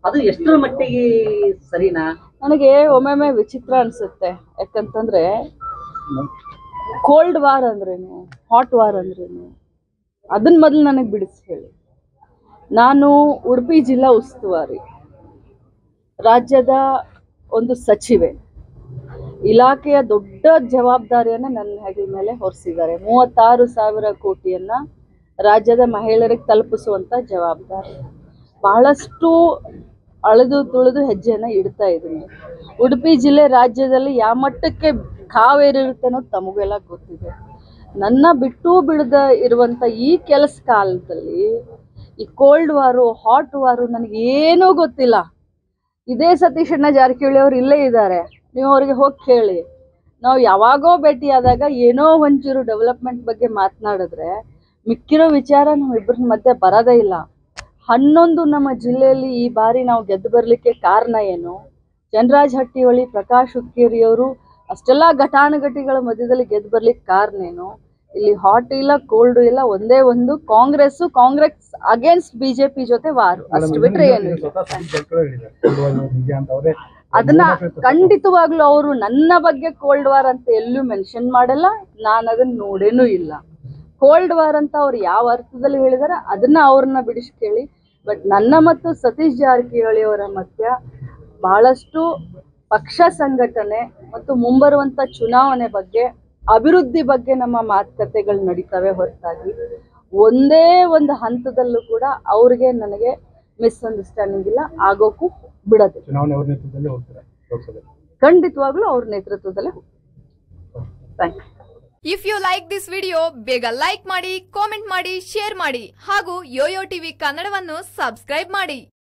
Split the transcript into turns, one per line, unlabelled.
ಅದು ಎಷ್ಟರ ಮಟ್ಟಿಗೆ ಸರಿನಾ
ನನಗೆ ಒಮ್ಮೊಮ್ಮೆ ವಿಚಿತ್ರ ಅನ್ಸುತ್ತೆ ಯಾಕಂತಂದ್ರೆ ಕೋಲ್ಡ್ ವಾರ್ ಅಂದ್ರೇನು ಹಾಟ್ ವಾರ್ ಅಂದ್ರೇನು ಅದನ್ನ ಮೊದಲು ನನಗೆ ಬಿಡಿಸಿ ಹೇಳಿ ನಾನು ಉಡುಪಿ ಜಿಲ್ಲಾ ಉಸ್ತುವಾರಿ ರಾಜ್ಯದ ಒಂದು ಸಚಿವೆ ಇಲಾಖೆಯ ದೊಡ್ಡ ಜವಾಬ್ದಾರಿಯನ್ನ ನನ್ನ ಹೆಗಲ ಮೇಲೆ ಹೊರಿಸಿದ್ದಾರೆ ಮೂವತ್ತಾರು ಸಾವಿರ ಕೋಟಿಯನ್ನ ರಾಜ್ಯದ ಮಹಿಳೆಯರಿಗೆ ತಲುಪಿಸುವಂತ ಜವಾಬ್ದಾರಿ ಬಹಳಷ್ಟು ಅಳೆದು ತುಳಿದು ಹೆಜ್ಜೆಯನ್ನ ಇಡ್ತಾ ಇದ್ದೀನಿ ಉಡುಪಿ ಜಿಲ್ಲೆ ರಾಜ್ಯದಲ್ಲಿ ಯಾವ ಮಟ್ಟಕ್ಕೆ ಕಾವೇರಿರುತ್ತೆ ಅನ್ನೋದು ತಮಗೆಲ್ಲ ಗೊತ್ತಿದೆ ನನ್ನ ಬಿಟ್ಟು ಬಿಡದ ಇರುವಂತ ಈ ಕೆಲಸ ಕಾಲದಲ್ಲಿ ಈ ಕೋಲ್ಡ್ ವಾರು ಹಾಟ್ ವಾರು ನನಗೆ ಏನೂ ಗೊತ್ತಿಲ್ಲ ಇದೇ ಸತೀಶ್ ಅಣ್ಣ ಜಾರಕಿಹೊಳಿ ಅವ್ರು ಇಲ್ಲೇ ಇದ್ದಾರೆ ನೀವು ಅವ್ರಿಗೆ ಹೋಗಿ ಕೇಳಿ ನಾವು ಯಾವಾಗೋ ಭೇಟಿಯಾದಾಗ ಏನೋ ಒಂಚೂರು ಡೆವಲಪ್ಮೆಂಟ್ ಬಗ್ಗೆ ಮಾತನಾಡಿದ್ರೆ ಮಿಕ್ಕಿರೋ ವಿಚಾರ ನಮ್ಮಿಬ್ಬರ ಮಧ್ಯೆ ಬರೋದೇ ಇಲ್ಲ ಹನ್ನೊಂದು ನಮ್ಮ ಜಿಲ್ಲೆಯಲ್ಲಿ ಈ ಬಾರಿ ನಾವು ಗೆದ್ದು ಬರಲಿಕ್ಕೆ ಕಾರಣ ಏನು ಚಂದ್ರರಾಜ್ ಹಟ್ಟಿಹೊಳಿ ಪ್ರಕಾಶ್ ಹುಕ್ಕೇರಿಯವರು ಅಷ್ಟೆಲ್ಲ ಘಟಾನುಘಟಿಗಳ ಮಧ್ಯದಲ್ಲಿ ಗೆದ್ದು ಬರ್ಲಿಕ್ಕೆ ಕಾರಣ ಏನು ಇಲ್ಲಿ ಹಾಟ್ ಇಲ್ಲ ಕೋಲ್ಡ್ ಇಲ್ಲ ಒಂದೇ ಒಂದು ಕಾಂಗ್ರೆಸ್ ಕಾಂಗ್ರೆಸ್ ಅಗೇನ್ಸ್ಟ್ ಬಿಜೆಪಿ ಜೊತೆ ವಾರು ಅಷ್ಟು ಬಿಟ್ರೆ ಏನು ಇಲ್ಲ
ನಿಜ ಅಂತ ಅವರೇ
ಅದನ್ನ ಖಂಡಿತವಾಗ್ಲೂ ಅವರು ನನ್ನ ಬಗ್ಗೆ ಕೋಲ್ಡ್ ವಾರ್ ಅಂತ ಎಲ್ಲೂ ಮೆನ್ಷನ್ ಮಾಡಲ್ಲ ನಾನು ಅದನ್ನ ನೋಡೇನೂ ಇಲ್ಲ ಕೋಲ್ಡ್ ವಾರ್ ಅಂತ ಅವ್ರು ಯಾವ ಅರ್ಥದಲ್ಲಿ ಹೇಳಿದಾರೆ ಅದನ್ನ ಅವ್ರನ್ನ ಬಿಡಿಸಿ ಕೇಳಿ ಬಟ್ ನನ್ನ ಮತ್ತು ಸತೀಶ್ ಜಾರಕಿಹೊಳಿ ಅವರ ಮಧ್ಯ ಬಹಳಷ್ಟು ಪಕ್ಷ ಸಂಘಟನೆ ಮತ್ತು ಮುಂಬರುವಂತ ಚುನಾವಣೆ ಬಗ್ಗೆ ಅಭಿವೃದ್ಧಿ ಬಗ್ಗೆ ನಮ್ಮ ಮಾತುಕತೆಗಳು ನಡೀತವೆ ಹೊರತಾಗಿ ಒಂದೇ ಒಂದು ಹಂತದಲ್ಲೂ ಕೂಡ ಅವ್ರಿಗೆ ನನಗೆ ಮಿಸ್ಅಂಡರ್ಸ್ಟ್ಯಾಂಡಿಂಗ್ ಇಲ್ಲ ಆಗೋಕ್ಕೂ ಬಿಡೋದು
ಚುನಾವಣೆ ಅವ್ರ ನೇತೃತ್ವದಲ್ಲಿ ಹೋಗ್ತಾರೆ ಲೋಕಸಭೆ
ಖಂಡಿತವಾಗ್ಲೂ ಅವ್ರ ನೇತೃತ್ವದಲ್ಲೇ thank you
if you like this video ಬೇಗ ಲೈಕ್ ಮಾಡಿ ಕಾಮೆಂಟ್ ಮಾಡಿ ಶೇರ್ ಮಾಡಿ ಹಾಗೂ ಯೋಯೋ ಟಿವಿ ಕನ್ನಡವನ್ನು ಸಬ್ಸ್ಕ್ರೈಬ್ ಮಾಡಿ